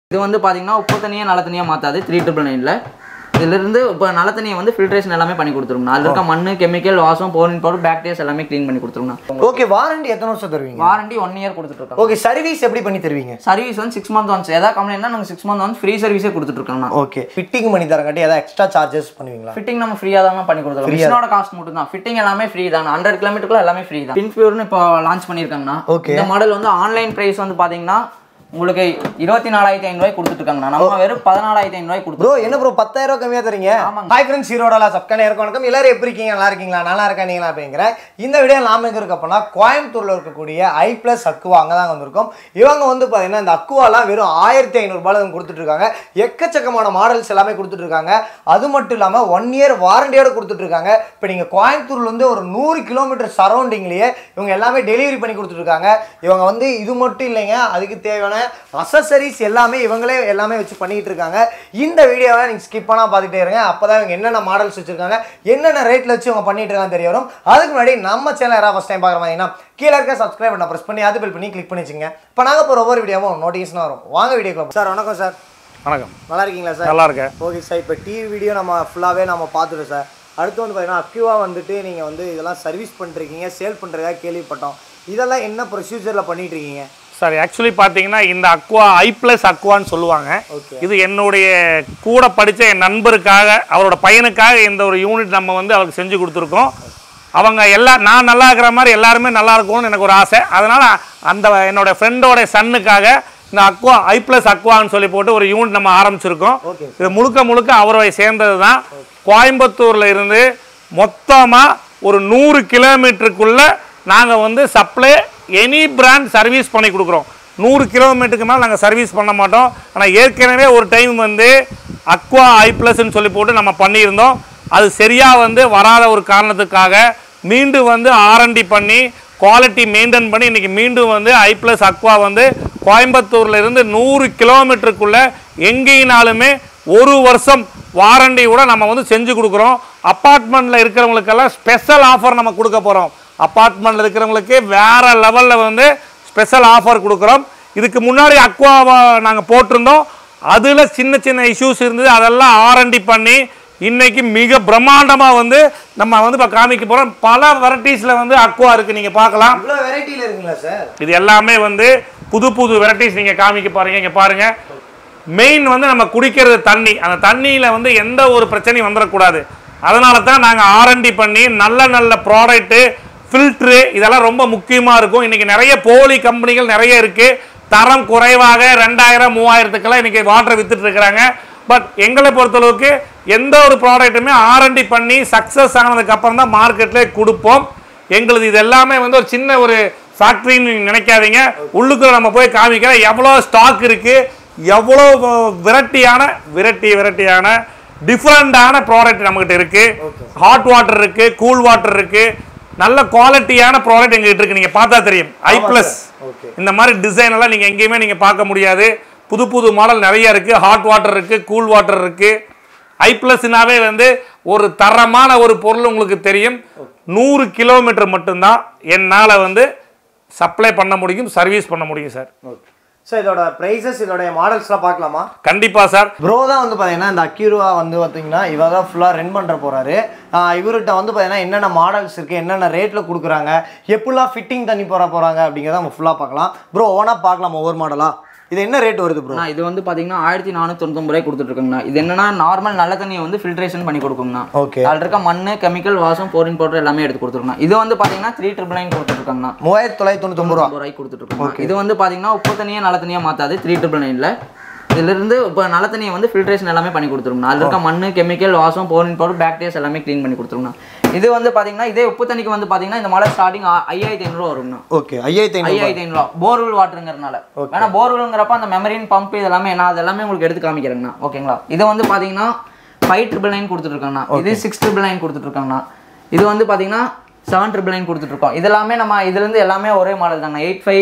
இது வந்து பார்த்தீங்கன்னா உப்பு தண்ணியை நல்ல தண்ணியாக மாற்றாது த்ரீ ட்ரிபிள் நைனில் இதிலிருந்து இப்போ நல்ல தண்ணியை வந்து ஃபில்ட்ரேஷன் எல்லாமே பண்ணி கொடுத்துருங்கண்ணா அதில் இருக்க மண் கெமிக்கல் வாசம் போரின் பவுடர் பாக்டீரியாஸ் எல்லாமே க்ளீன் பண்ணி கொடுத்துருங்கண்ணா ஓகே வாரண்டி எத்தனை வருஷம் தருவீங்க வாரண்டி ஒன் இயர் கொடுத்துட்ருக்கோம் ஓகே சர்வீஸ் எப்படி பண்ணி தருவீங்க சர்வீஸ் வந்து சிக்ஸ் மந்த் ஒன்ஸ் எதாவது கம்ப்ளைண்ட்னா நாங்கள் சிக்ஸ் மந்த் வந்து ஃப்ரீ சர்வீஸே கொடுத்துட்ருக்கோங்கண்ணா ஓகே ஃபிட்டிங் பண்ணி தரங்காட்டி ஏதாவது எக்ஸ்ட்ரா சார்ஜஸ் பண்ணுவீங்களா ஃபிட்டிங் நம்ம ஃப்ரீயாக தான் பண்ணி கொடுத்துருக்கோம் மிஷினோட காஸ்ட் மட்டும் தான் ஃபிட்டிங் எல்லாமே ஃப்ரீ தான் ஹண்ட்ரட் கிலோமீட்டருக்குள்ள எல்லாமே ஃப்ரீ தான் பின்ஃபியூர்னு இப்போ லான்ச் பண்ணியிருக்காங்கண்ணா Okay. இந்த மாடல் வந்து ஆன்லைன் ப்ரைஸ் வந்து பார்த்தீங்கன்னா உங்களுக்கு இருபத்தி நாலாயிரத்தி ஐநூறுவாய் கொடுத்துட்ருக்காங்கண்ணா நம்ம வெறும் பதினாலாயிரத்தி ஐநூறுவாய் கொடுத்து ப்ரோ என்ன ப்ரோ பத்தாயிரம் ரூபாய் கம்மியா தரீங்க ஹாய் ஃப்ரெண்ட்ஸ் ஹீரோடலா சப்கான இருக்கும் வணக்கம் எல்லாரும் எப்படி இருக்கீங்க நல்லா இருக்கீங்களா நல்லா இருக்கீங்களா அப்படிங்கிற இந்த வீடியோ நாம எங்க இருக்க போனா கோயம்புத்தூர்ல இருக்கக்கூடிய ஐ பிளஸ் அக்குவா அங்கே தான் வந்திருக்கோம் இவங்க வந்து பார்த்தீங்கன்னா இந்த அக்குவாலாம் வெறும் ஆயிரத்தி ஐநூறுபால கொடுத்துட்டு இருக்காங்க எக்கச்சக்கமான மாடல்ஸ் எல்லாமே கொடுத்துட்டு இருக்காங்க அது மட்டும் இல்லாமல் ஒன் இயர் வாரண்டியோட கொடுத்துட்டு இருக்காங்க இப்போ நீங்கள் கோயம்புத்தூர்ல இருந்து ஒரு நூறு கிலோமீட்டர் சரௌண்டிங்லேயே இவங்க எல்லாமே டெலிவரி பண்ணி கொடுத்துட்டு இருக்காங்க இவங்க வந்து இது மட்டும் இல்லைங்க அதுக்கு தேவையான அசசரிஸ் எல்லாமே இவங்களே எல்லாமே வச்சு பண்ணிட்டு இருக்காங்க இந்த வீடியோவை நீங்கள் ஸ்கிப் பண்ணால் பார்த்துட்டே இருங்க அப்போ தான் இவங்க என்னென்ன மாடல்ஸ் வச்சிருக்காங்க என்னென்ன ரேட்டில் வச்சு இவங்க பண்ணிட்டு இருக்காங்க தெரிய வரும் அதுக்கு முன்னாடி நம்ம சேனல் யாராவது ஃபஸ்ட் டைம் பார்க்குற மாதிரினா கீழே இருக்க சப்ஸ்கிரைப் பண்ண ப்ரெஸ் பண்ணி அது பில் பண்ணி கிளிக் பண்ணி வச்சுங்க இப்போ நாங்கள் போகிற ஒவ்வொரு வீடியோவும் நோட்டிஃபிகேஷன் வரும் வாங்க வீடியோக்குள்ள சார் வணக்கம் சார் வணக்கம் நல்லா இருக்கீங்களா சார் நல்லா இருக்கேன் ஓகே சார் இப்போ டிவி வீடியோ நம்ம ஃபுல்லாகவே நம்ம பார்த்துட்டோம் சார் அடுத்து வந்து பார்த்தீங்கன்னா அக்யூவா வந்துட்டு நீங்கள் வந்து இதெல்லாம் சர்வீஸ் பண்ணிருக்கீங்க சேல் பண்ணுறதா கேள்விப்பட்டோம் இதெல்லாம் என்ன ப்ரொசீஜரில் பண்ணிட்டு இருக்கீங்க சார் ஆக்சுவலி பார்த்தீங்கன்னா இந்த அக்வா ஐ ப்ளஸ் அக்வான்னு சொல்லுவாங்க Okay. இது என்னுடைய கூட படித்த என் நண்பருக்காக அவரோட பையனுக்காக இந்த ஒரு யூனிட் நம்ம வந்து அவருக்கு செஞ்சு கொடுத்துருக்கோம் அவங்க எல்லா நான் நல்லா இருக்கிற மாதிரி எல்லாருமே நல்லா இருக்கணும்னு எனக்கு ஒரு ஆசை அதனால் அந்த என்னோட ஃப்ரெண்டோட சன்னுக்காக இந்த அக்வா ஐ ப்ளஸ் அக்வான்னு சொல்லி போட்டு ஒரு யூனிட் நம்ம ஆரம்பிச்சிருக்கோம் Okay. இது முழுக்க முழுக்க அவரை சேர்ந்தது தான் கோயம்புத்தூரில் இருந்து மொத்தமாக ஒரு நூறு கிலோமீட்டருக்குள்ள நாங்கள் வந்து சப்ளை எனி பிராண்ட் சர்வீஸ் பண்ணி கொடுக்குறோம் நூறு கிலோமீட்டருக்கு மேலே நாங்கள் சர்வீஸ் பண்ண மாட்டோம் ஆனால் ஏற்கனவே ஒரு டைம் வந்து அக்வா ஐ ப்ளஸ்ன்னு சொல்லி போட்டு நம்ம பண்ணியிருந்தோம் அது சரியாக வந்து வராத ஒரு காரணத்துக்காக மீண்டும் வந்து ஆர்என்டி பண்ணி குவாலிட்டி மெயின்டைன் பண்ணி இன்றைக்கி மீண்டும் வந்து ஐ ப்ளஸ் அக்வா வந்து கோயம்புத்தூர்ல இருந்து நூறு கிலோமீட்டருக்குள்ளே எங்கேயினாலுமே ஒரு வருஷம் வாரண்டி கூட நம்ம வந்து செஞ்சு கொடுக்குறோம் அப்பார்ட்மெண்ட்டில் இருக்கிறவங்களுக்கெல்லாம் ஸ்பெஷல் ஆஃபர் நம்ம கொடுக்க போகிறோம் அப்பார்ட்மெண்ட்டில் இருக்கிறவங்களுக்கு வேறு லெவலில் வந்து ஸ்பெஷல் ஆஃபர் கொடுக்குறோம் இதுக்கு முன்னாடி அக்வாவை நாங்கள் போட்டிருந்தோம் அதில் சின்ன சின்ன இஷ்யூஸ் இருந்தது அதெல்லாம் ஆர்என்டி பண்ணி இன்னைக்கு மிக பிரம்மாண்டமாக வந்து நம்ம வந்து இப்போ காமிக்க போகிறோம் பல வெரைட்டிஸில் வந்து அக்வா இருக்குது நீங்கள் பார்க்கலாம் இவ்வளோ வெரைட்டியில் இருக்குங்களா சார் இது எல்லாமே வந்து புது புது வெரைட்டிஸ் நீங்கள் காமிக்க பாருங்க இங்கே பாருங்க மெயின் வந்து நம்ம குடிக்கிறது தண்ணி அந்த தண்ணியில் வந்து எந்த ஒரு பிரச்சனையும் வந்துடக்கூடாது அதனால தான் நாங்கள் ஆர்என்டி பண்ணி நல்ல நல்ல ப்ராடக்ட்டு ஃபில்ட்ரு இதெல்லாம் ரொம்ப முக்கியமாக இருக்கும் இன்றைக்கி நிறைய போலி கம்பெனிகள் நிறைய இருக்குது தரம் குறைவாக ரெண்டாயிரம் மூவாயிரத்துக்கெல்லாம் இன்றைக்கி வாட்டர் வித்துட்டு இருக்கிறாங்க பட் எங்களை பொறுத்தளவுக்கு எந்த ஒரு ப்ராடக்ட்டுமே ஆர்என்டி பண்ணி சக்ஸஸ் ஆனதுக்கு அப்புறம் தான் மார்க்கெட்லேயே கொடுப்போம் எங்களுது இது எல்லாமே வந்து ஒரு சின்ன ஒரு ஃபேக்ட்ரின்னு நீங்க நினைக்காதீங்க உள்ளுக்குள்ள நம்ம போய் காமிக்கிறோம் எவ்வளோ ஸ்டாக் இருக்கு எவ்வளோ வெரைட்டியான வெரைட்டி வெரைட்டியான டிஃப்ரெண்டான ப்ராடக்ட் நம்மகிட்ட இருக்கு ஹாட் வாட்டர் இருக்கு கூல் வாட்டர் இருக்கு நல்ல குவாலிட்டியான ப்ராடக்ட் எங்ககிட்ட இருக்கு நீங்க பார்த்தா தெரியும் ஐ பிளஸ் Okay. இந்த மாதிரி டிசைன் எல்லாம் நீங்க எங்கேயுமே நீங்க பார்க்க முடியாது புது புது மாடல் நிறைய இருக்கு ஹாட் வாட்டர் இருக்கு கூல் வாட்டர் இருக்கு ஐ பிளஸ்னாவே வந்து ஒரு தரமான ஒரு பொருள் உங்களுக்கு தெரியும் நூறு கிலோமீட்டர் மட்டும்தான் என்னால் வந்து சப்ளை பண்ண முடியும் சர்வீஸ் பண்ண முடியும் சார் ஓகே சார் இதோட ப்ரைஸஸ் இதோடைய மாடல்ஸ்லாம் பார்க்கலாமா கண்டிப்பாக சார் ப்ரோ தான் வந்து பார்த்தீங்கன்னா இந்த அக்யூரா வந்து பார்த்தீங்கன்னா இவ தான் ஃபுல்லாக ரன் பண்ணுற போகிறாரு இவர்கிட்ட வந்து பார்த்தீங்கன்னா என்னென்ன மாடல்ஸ் இருக்குது என்னென்ன ரேட்டில் கொடுக்குறாங்க எப்படிலாம் ஃபிட்டிங் தண்ணி போட போகிறாங்க அப்படிங்கிறத நம்ம ஃபுல்லாக பார்க்கலாம் ப்ரோ ஓனாக பார்க்கலாம் ஒவ்வொரு மாடலாக இது என்ன ரேட் வருது ப்ரோ அண்ணா இது வந்து பார்த்தீங்கன்னா ஆயிரத்தி நானூற்றி தொண்ணூத்தொம்பது ரூபாய் கொடுத்துட்ருக்குங்கண்ணா இது என்னன்னா நார்மல் நல்ல தண்ணியை வந்து ஃபில்ட்ரேஷன் பண்ணி கொடுக்குங்கண்ணா ஓகே அதில் இருக்க மண் கெமிக்கல் வாசம் போரின் பவுடர் எல்லாமே எடுத்து கொடுத்துருக்கோம் இது வந்து பார்த்தீங்கன்னா த்ரீ ட்ரிபிள் நைன் கொடுத்துட்ருக்காங்கண்ணா மூவாயிரத்தி தொள்ளாயிரத்தி தொண்ணூத்தொம்பது ரூபா ஐம்பது ரூபாய்க்கு கொடுத்துட்ருக்கோம் இது வந்து பார்த்தீங்கன்னா உப்பு தண்ணியை நல்ல தண்ணியாக மாற்றாது த்ரீ ட்ரிபிள் நைனில் இதிலிருந்து இப்போ நல்ல தண்ணியை வந்து ஃபில்ட்ரேஷன் எல்லாமே பண்ணி கொடுத்துருங்கண்ணா அதில் இருக்க மண் கெமிக்கல் வாசம் போரின் பவுடர் பாக்டீரியாஸ் எல்லாமே க்ளீன் பண்ணி கொடுத்துருங்கண்ணா இது வந்து பார்த்தீங்கன்னா இதே உப்பு தண்ணிக்கு வந்து பார்த்தீங்கன்னா இந்த மாடல் ஸ்டார்டிங் ஐயாயிரத்தி ஐநூறுவா வருங்கண்ணா ஓகே ஐயாயிரத்தி ஐநூறு ஐயாயிரத்தி ஐநூறுவா போர்வெல் வாட்டருங்கிறனால ஏன்னா போர்வெல்ங்கிறப்ப அந்த மெமரின் பம்ப் இதெல்லாமே நான் அது எல்லாமே உங்களுக்கு எடுத்து காமிக்கிறேங்கண்ணா ஓகேங்களா இது வந்து பார்த்தீங்கன்னா ஃபைவ் ட்ரிபிள் நைன் கொடுத்துட்ருக்காங்கண்ணா இது சிக்ஸ் ட்ரிபிள் நைன் கொடுத்துட்ருக்காங்கண்ணா இது வந்து பார்த்தீங்கன்னா செவன் ட்ரிபிள் நைன் கொடுத்துட்ருக்கோம் இது எல்லாமே நம்ம இதுலேருந்து எல்லாமே ஒரே மாடல் தாங்க எயிட் ஃபைவ்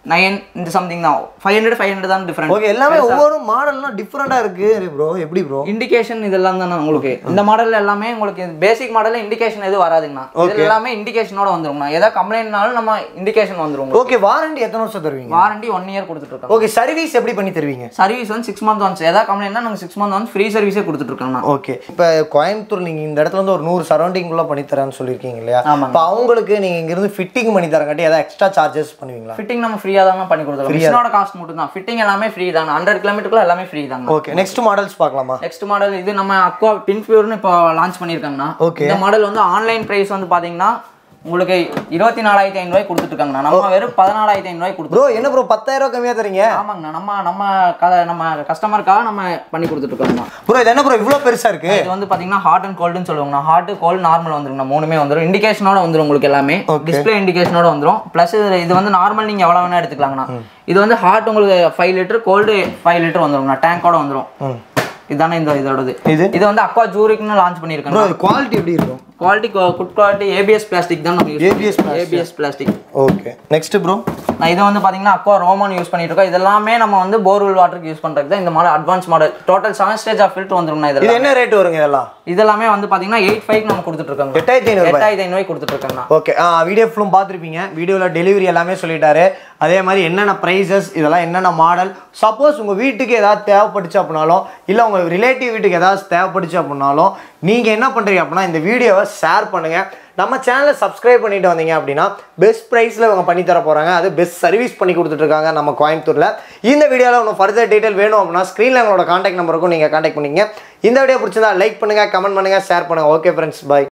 நைன் இந்த சம்திங் தான் ஃபைவ் ஹண்ட்ரட் ஃபைவ் ஹண்ட்ரட் தான் டிஃப்ரெண்ட் ஓகே எல்லாமே ஒவ்வொரு மாடல்லாம் டிஃப்ரெண்டா இருக்கு ப்ரோ எப்படி ப்ரோ இண்டிகேஷன் இதெல்லாம் தானே உங்களுக்கு இந்த மாடல் எல்லாமே உங்களுக்கு பேசிக் மாடல்ல இண்டிகேஷன் எதுவும் வராதுங்கண்ணா இது எல்லாமே இண்டிகேஷனோட வந்துருங்கண்ணா ஏதாவது கம்ப்ளைண்ட்னாலும் நம்ம இண்டிகேஷன் வந்துரும் ஓகே வாரண்டி எத்தனை வருஷம் தருவீங்க வாரண்டி ஒன் இயர் கொடுத்துட்டு இருக்கோம் ஓகே சர்வீஸ் எப்படி பண்ணி தருவீங்க சர்வீஸ் வந்து சிக்ஸ் மந்த் ஒன்ஸ் ஏதாவது கம்ப்ளைண்ட்னா நாங்கள் சிக்ஸ் மந்த் ஒன்ஸ் ஃப்ரீ சர்வீஸே கொடுத்துட்டு இருக்கோம்ண்ணா ஓகே இப்போ கோயம்புத்தூர் நீங்க இந்த இடத்துல வந்து ஒரு நூறு சரௌண்டிங்குள்ள பண்ணி தரேன்னு சொல்லியிருக்கீங்க இல்லையா ஆமாங்க. இப்போ அவங்களுக்கு நீங்க இங்கிருந்து ஃபிட்டிங் பண்ணி தரங்காட்டி ஏதாவது எக்ஸ்ட்ரா சார்ஜஸ் பண்ணுவீங்களா ஃபிட்டிங் நம்ம ஃப்ரீயாக தாங்க பண்ணி கொடுத்துருக்கோம் மிஷினோட காஸ்ட் மட்டும் தான் ஃபிட்டிங் எல்லாமே ஃப்ரீ தான் ஹண்ட்ரட் கிலோமீட்டருக்குள்ள எல்லாமே ஃப்ரீ தாங்க ஓகே நெக்ஸ்ட் மாடல்ஸ் பார்க்கலாமா நெக்ஸ்ட் மாடல் இது நம்ம அக்வா பின் ஃபியூர்னு இப்போ லான்ச் பண்ணியிருக்காங்கண்ணா Okay. இந்த மாடல் வந்து ஆன்லைன் பிரைஸ் வந்து பாத்தீங்கன்னா உங்களுக்கு இருபத்தி நாலாயிரத்தி ஐநூறுவாய் கொடுத்துட்டு இருக்காங்கண்ணா நம்ம வெறும் பதினாலாயிரத்தி ஐநூறுவாய் கொடுத்து ப்ரோ என்ன ப்ரோ பத்தாயிரம் ரூபாய் கம்மியா தரீங்க ஆமாங்கண்ணா நம்ம நம்ம க- நம்ம கஸ்டமருக்காக நம்ம பண்ணி கொடுத்துட்டு இருக்கோம்ண்ணா ப்ரோ இது என்ன ப்ரோ இவ்வளோ பெருசா இருக்கு இது வந்து பாத்தீங்கன்னா ஹாட் அண்ட் கோல்டுன்னு சொல்லுவாங்கண்ணா ஹாட் கோல்டு நார்மல் வந்துருங்கண்ணா மூணுமே வந்துரும் இண்டிகேஷனோட வந்துரும் உங்களுக்கு எல்லாமே Okay. டிஸ்ப்ளே இண்டிகேஷனோட வந்துரும் ப்ளஸ் இது வந்து நார்மல் நீங்க எவ்வளவு வேணா எடுத்துக்கலாங்கண்ணா இது வந்து ஹாட் உங்களுக்கு five litre cold five litre வந்துருங்கண்ணா டேங்கோட வந்துரும் ம் இதுதானே இந்த இதோடது இது இது வந்து அக்வா ஜூரிக்னு லான்ச் ப்ரோ பண்ணியிருக்காங்க இது குவாலிட்டி எப்படி இருக்கும் quality good quality ABS plastic தான் நம்ம ABS plastic. ABS plastic okay next bro நான் இது வந்து பாத்தீங்கன்னா அக்வா ரோமன் யூஸ் பண்ணிட்டு இருக்கோம் இதெல்லாமே நம்ம வந்து போர்வெல் வாட்டருக்கு யூஸ் பண்றது தான் இந்த model advance model total seven stage of filter வந்துருங்கண்ணா இது இதெல்லாம் என்ன ரேட் வருங்க இதெல்லாம் இதெல்லாமே வந்து பாத்தீங்கன்னா எயிட் ஃபைவ் நம்ம கொடுத்துட்டு இருக்கோங்க எட்டாயிரத்தி ஐநூறு எட்டாயிரத்தி ஐநூறு கொடுத்துட்டு இருக்கோங்கண்ணா ஓகே ஆ வீடியோ ஃபுல்லும் பார்த்துருப்பீங்க வீடியோவில் டெலிவரி எல்லாமே சொல்லிட்டாரு அதே மாதிரி என்னென்ன ப்ரைஸஸ் இதெல்லாம் என்னென்ன மாடல் சப்போஸ் உங்கள் வீட்டுக்கு ஏதாவது தேவைப்பட்டுச்சு அப்படின்னாலும் இல்லை உங்கள் ரிலேட்டிவ் வீட்டுக்கு ஏதாவது தேவைப்பட்டுச்சு அப்படின்னாலும் நீங்கள் என்ன பண்ணுறீங்க அப்படின்னா இந்த வீடியோவை ஷேர் பண்ணுங்கள் நம்ம சேனலை சப்ஸ்கிரைப் பண்ணிட்டு வந்தீங்க அப்படின்னா பெஸ்ட் ப்ரைஸில் இவங்க பண்ணி தர போகிறாங்க அது பெஸ்ட் சர்வீஸ் பண்ணி கொடுத்துட்ருக்காங்க நம்ம கோயம்புத்தூரில் இந்த வீடியோவில் ஒன்று ஃபர்தர் டீட்டெயில் வேணும் அப்படின்னா ஸ்க்ரீனில் எங்களோட காண்டாக்ட் நம்பருக்கும் நீங்கள் காண்டாக்ட் பண்ணிங்க இந்த வீடியோ பிடிச்சதா லைக் பண்ணுங்கள் கமெண்ட் பண்ணுங்கள் ஷேர் பண்ணுங்கள் ஓகே ஃப்ரெண்ட்ஸ் பை